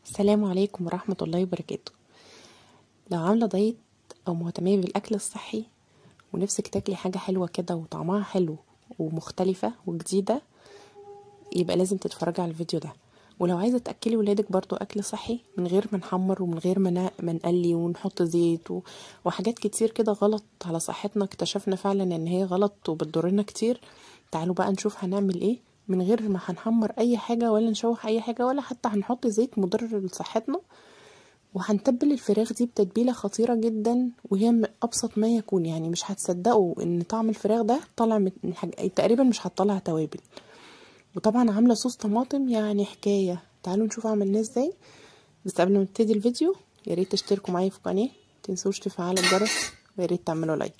السلام عليكم ورحمة الله وبركاته لو عاملة دايت أو مهتمية بالأكل الصحي ونفسك تاكلي حاجة حلوة كده وطعمها حلو ومختلفة وجديدة يبقى لازم تتفرجي على الفيديو ده ولو عايزة تأكلي ولادك برضو أكل صحي من غير ما نحمر ومن غير ما ن- ما نقلي ونحط زيت و... وحاجات كتير كده غلط على صحتنا اكتشفنا فعلا ان هي غلط وبتضرنا كتير تعالوا بقى نشوف هنعمل ايه من غير ما هنحمر اي حاجة ولا نشوح اي حاجة ولا حتى هنحط زيت مضر لصحتنا وهنتبل الفراخ دي بتتبيله خطيره جدا وهي م- ابسط ما يكون يعني مش هتصدقوا ان طعم الفراخ ده طالع من من حاجة تقريبا مش هتطلع توابل وطبعا عامله صوص طماطم يعني حكايه تعالوا نشوف عملناه ازاي بس قبل ما نبتدي الفيديو يا ريت تشتركوا معايا في القناه متنسوش تفعلوا الجرس ويا ريت تعملوا لايك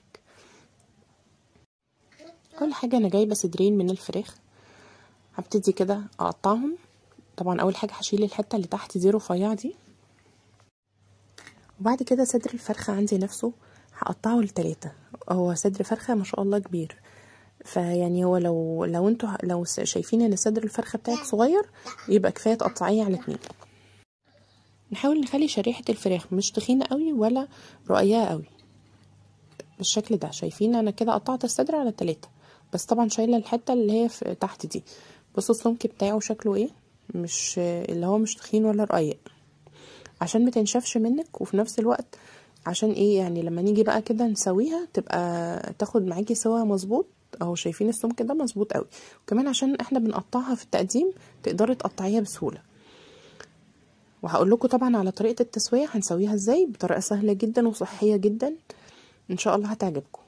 اول حاجه انا جايبه صدرين من الفراخ هبتدي كده اقطعهم طبعا اول حاجه هشيل الحته اللي تحت دي رفيعه دي وبعد كده صدر الفرخة عندي نفسه هقطعه لتلاتة هو صدر فرخة ما شاء الله كبير فيعني هو لو لو انتوا لو شايفين ان صدر الفرخة بتاعك صغير يبقى كفاية تقطعيه على اتنين نحاول نخلي شريحة الفراخ مش تخينة قوي ولا رقيقة قوي بالشكل ده شايفين انا كده قطعت الصدر على تلاتة بس طبعا شايلة الحتة اللي هي في تحت دي بصوا السمك بتاعه شكله ايه مش اللي هو مش تخين ولا رقيق عشان ما تنشفش منك وفي نفس الوقت عشان ايه يعني لما نيجي بقى كده نسويها تبقى تاخد معاكي سوا مظبوط اهو شايفين السمك ده مظبوط قوي وكمان عشان احنا بنقطعها في التقديم تقدري تقطعيها بسهوله وهقول لكم طبعا على طريقه التسويه هنسويها ازاي بطريقه سهله جدا وصحيه جدا ان شاء الله هتعجبكم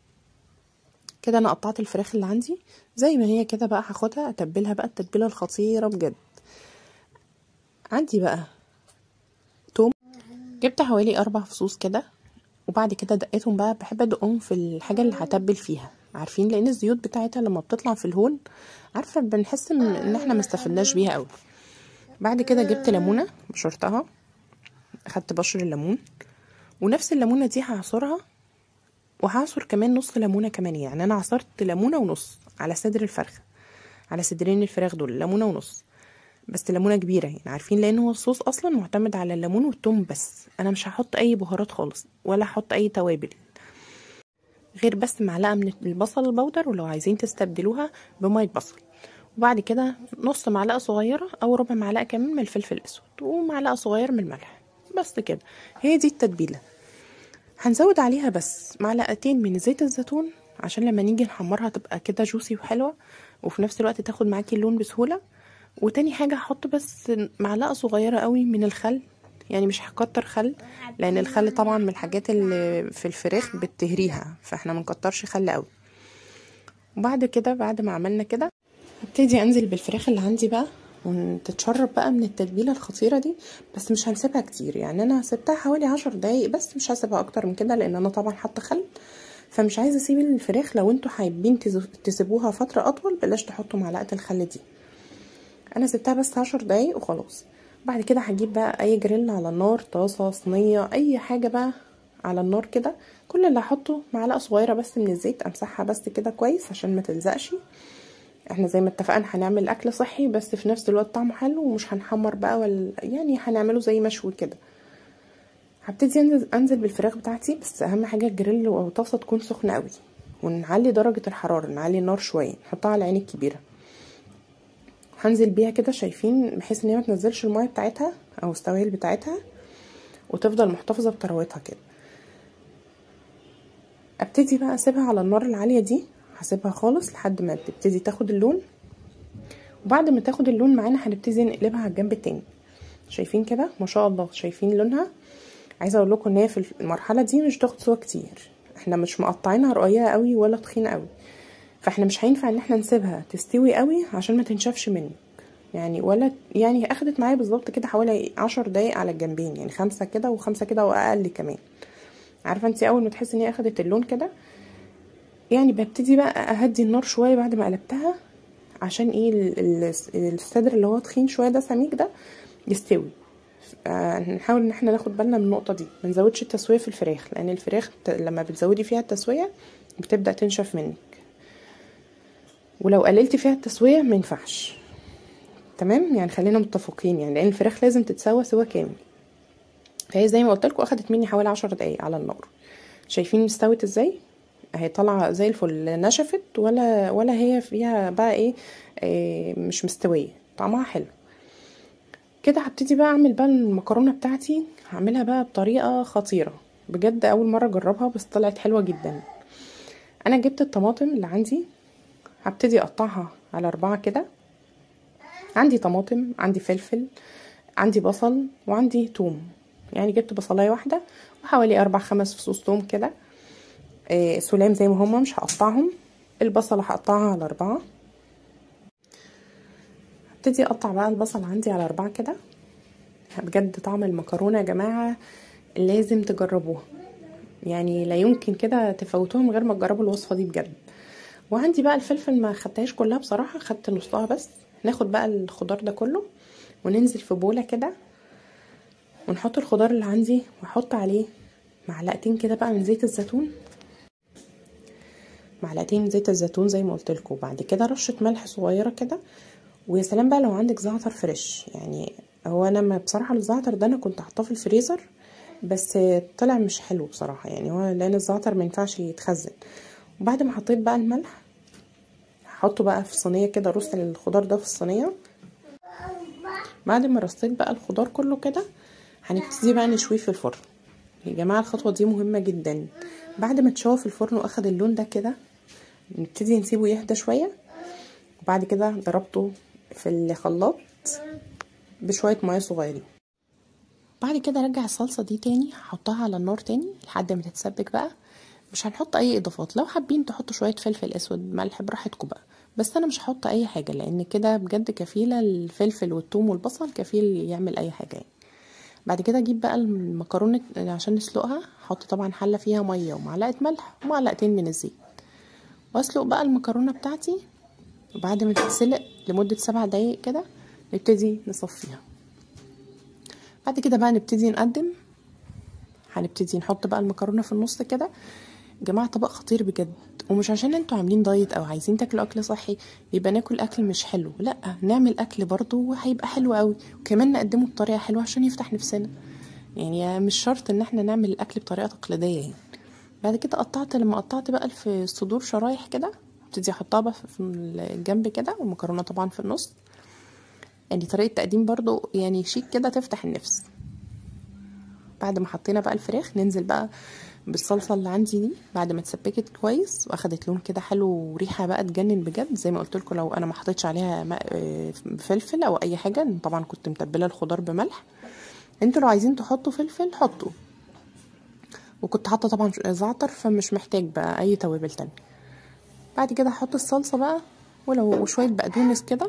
كده انا قطعت الفراخ اللي عندي زي ما هي كده بقى هاخدها اتبلها بقى التتبيله الخطيره بجد عندي بقى توم جبت حوالي اربع فصوص كده وبعد كده دقيتهم بقى بحب ادقهم في الحاجه اللي هتبل فيها عارفين لان الزيوت بتاعتها لما بتطلع في الهون عارفه بنحس ان ان احنا ما استفدناش بيها قوي بعد كده جبت ليمونه بشرتها اخدت بشر الليمون ونفس الليمونه دي هعصرها وهعصر كمان نص ليمونه كمان يعني انا عصرت ليمونه ونص على صدر الفرخه على صدرين الفراخ دول ليمونه ونص بس ليمونه كبيره يعني عارفين لان هو الصوص اصلا معتمد على الليمون والثوم بس انا مش هحط اي بهارات خالص ولا هحط اي توابل غير بس معلقه من البصل البودر ولو عايزين تستبدلوها بميه بصل وبعد كده نص معلقه صغيره او ربع معلقه كمان من الفلفل الاسود ومعلقه صغيره من الملح بس كده هي دي التتبيله هنزود عليها بس معلقتين من زيت الزيتون عشان لما نيجي نحمرها تبقى كده جوسي وحلوه وفي نفس الوقت تاخد معاكي اللون بسهوله وتاني حاجة هحط بس معلقة صغيرة قوي من الخل يعني مش هكتر خل لان الخل طبعا من الحاجات اللي في الفراخ بتهريها فاحنا منكترش خل قوي وبعد كده بعد ما عملنا كده هبتدي انزل بالفراخ اللي عندي بقى وتتشرب بقى من التتبيلة الخطيرة دي بس مش هنسيبها كتير يعني انا سبتها حوالي عشر دقايق بس مش هسيبها اكتر من كده لان انا طبعا حاطة خل فمش عايزة اسيب الفراخ لو انتوا حابين تسيبوها فترة اطول بلاش تحطوا معلقة الخل دي انا سبتها بس عشر دقايق وخلاص بعد كده هجيب بقى اي جريل على النار طاسه صينيه اي حاجه بقى على النار كده كل اللي هحطه معلقه صغيره بس من الزيت امسحها بس كده كويس عشان ما تلزقش احنا زي ما اتفقنا هنعمل اكل صحي بس في نفس الوقت طعمه حلو ومش هنحمر بقى ولا يعني هنعمله زي مشوي كده هبتدي انزل, انزل بالفراخ بتاعتي بس اهم حاجه الجريل او الطاسه تكون سخنه قوي ونعلي درجه الحراره نعلي النار شويه نحطها على العين الكبيره هنزل بيها كده شايفين بحيث ان هي ما تنزلش الميه بتاعتها او السوائل بتاعتها وتفضل محتفظه بطراوتها كده ابتدي بقى اسيبها على النار العاليه دي هسيبها خالص لحد ما تبتدي تاخد اللون وبعد ما تاخد اللون معانا هنبتدي نقلبها على الجنب التاني شايفين كده ما شاء الله شايفين لونها عايزه اقول لكم ان هي في المرحله دي مش تاخد سوا كتير احنا مش مقطعينها رقيقه قوي ولا تخينه قوي فاحنا مش هينفع ان احنا نسيبها تستوي قوي عشان ما تنشفش منك يعني ولا يعني اخدت معايا بالظبط كده حوالي عشر دقايق على الجنبين يعني خمسة كده وخمسة كده واقل كمان عارفه انت اول ما تحسي ان هي اخدت اللون كده يعني ببتدي بقى اهدي النار شويه بعد ما قلبتها عشان ايه الصدر اللي هو تخين شويه ده سميك ده يستوي نحاول ان احنا ناخد بالنا من النقطه دي ما نزودش التسويه في الفراخ لان الفراخ لما بتزودي فيها التسويه بتبدا تنشف منك ولو قللتي فيها التسويه ما ينفعش تمام يعني خلينا متفقين يعني لان الفراخ لازم تتسوى سوا كامل فهي زي ما قلت لكم اخدت مني حوالي عشر دقايق على النار شايفين استوت ازاي اهي طالعه زي الفل نشفت ولا ولا هي فيها بقى ايه, إيه مش مستويه طعمها حلو كده هبتدي بقى اعمل بقى المكرونه بتاعتي هعملها بقى بطريقه خطيره بجد اول مره اجربها بس طلعت حلوه جدا انا جبت الطماطم اللي عندي هبتدي اقطعها على اربعه كده عندي طماطم عندي فلفل عندي بصل وعندي توم يعني جبت بصلايه واحده وحوالي اربع خمس فصوص توم كده إيه سلام زي ما هما مش هقطعهم البصله هقطعها على اربعه هبتدي اقطع بقى البصل عندي على اربعه كده بجد طعم المكرونه يا جماعه لازم تجربوها يعني لا يمكن كده تفوتوها من غير ما تجربوا الوصفه دي بجد وعندي بقى الفلفل ما خدتهاش كلها بصراحه خدت نصها بس ناخد بقى الخضار ده كله وننزل في بوله كده ونحط الخضار اللي عندي واحط عليه معلقتين كده بقى من زيت الزيتون معلقتين زيت الزيتون زي ما قلت لكم بعد كده رشه ملح صغيره كده ويا سلام بقى لو عندك زعتر فريش يعني هو انا بصراحه الزعتر ده انا كنت حاطاه في الفريزر بس طلع مش حلو بصراحه يعني هو لان الزعتر ما ينفعش يتخزن وبعد ما حطيت بقى الملح هحطه بقى في صينيه كده رص الخضار ده في الصينيه بعد ما رصيت بقى الخضار كله كده هنبتدي بقى نشويه في الفرن يا جماعه الخطوه دي مهمه جدا بعد ما تشوه في الفرن واخد اللون ده كده نبتدي نسيبه يهدى شويه وبعد كده ضربته في الخلاط بشويه ميه صغيرين بعد كده ارجع الصلصه دي تاني هحطها على النار تاني لحد ما تتسبك بقى مش هنحط اي اضافات لو حابين تحطوا شويه فلفل اسود ملح براحتكم بقى بس انا مش هحط اي حاجه لان كده بجد كفيله الفلفل والثوم والبصل كفيل يعمل اي حاجه يعني. بعد كده اجيب بقى المكرونه عشان نسلقها احط طبعا حله فيها ميه ومعلقه ملح ومعلقتين من الزيت واسلق بقى المكرونه بتاعتي وبعد ما تتسلق لمده سبع دقايق كده نبتدي نصفيها بعد كده بقى نبتدي نقدم هنبتدي نحط بقى المكرونه في النص كده جماعه طبق خطير بجد ومش عشان انتوا عاملين دايت او عايزين تاكلوا اكل صحي يبقى ناكل اكل مش حلو لا نعمل اكل برضه وهيبقى حلو قوي وكمان نقدمه بطريقه حلوه عشان يفتح نفسنا يعني مش شرط ان احنا نعمل الاكل بطريقه تقليديه يعني بعد كده قطعت لما قطعت بقى في الصدور شرايح كده ابتدي احطها بقى في الجنب كده والمكرونه طبعا في النص يعني طريقه تقديم برضو يعني شيك كده تفتح النفس بعد ما حطينا بقى الفراخ ننزل بقى بالصلصه اللي عندي دي بعد ما اتسبكت كويس واخدت لون كده حلو وريحه بقى تجنن بجد زي ما قلت لكم لو انا ما حطيتش عليها فلفل او اي حاجه طبعا كنت متبله الخضار بملح انتوا لو عايزين تحطوا فلفل حطوا وكنت حاطه طبعا زعتر فمش محتاج بقى اي توابل تانية بعد كده هحط الصلصه بقى ولو شويه بقدونس كده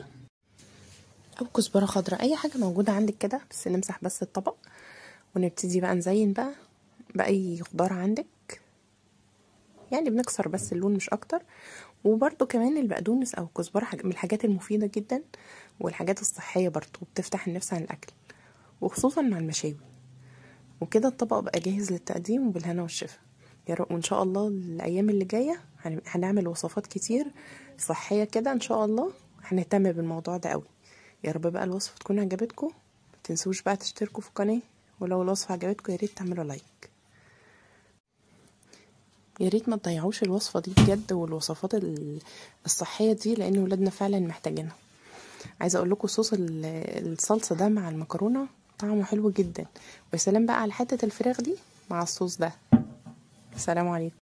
او كزبره خضراء اي حاجه موجوده عندك كده بس نمسح بس الطبق ونبتدي بقى نزين بقى باي خضار عندك يعني بنكسر بس اللون مش اكتر وبرده كمان البقدونس او الكزبره من الحاجات المفيده جدا والحاجات الصحيه برضه بتفتح النفس عن الاكل وخصوصا مع المشاوي وكده الطبق بقى جاهز للتقديم وبالهنا والشفا يا رب وان شاء الله الايام اللي جايه هنعمل وصفات كتير صحيه كده ان شاء الله هنهتم بالموضوع ده قوي يا رب بقى الوصفه تكون عجبتكم متنسوش بقى تشتركوا في القناه ولو الوصفه عجبتكم يا ريت تعملوا لايك يا ريت ما تضيعوش الوصفه دي بجد والوصفات الصحيه دي لان ولادنا فعلا محتاجينها عايزه اقول لكم صوص الصلصه ده مع المكرونه طعمه حلو جدا ويا سلام بقى على حته الفراخ دي مع الصوص ده السلام عليكم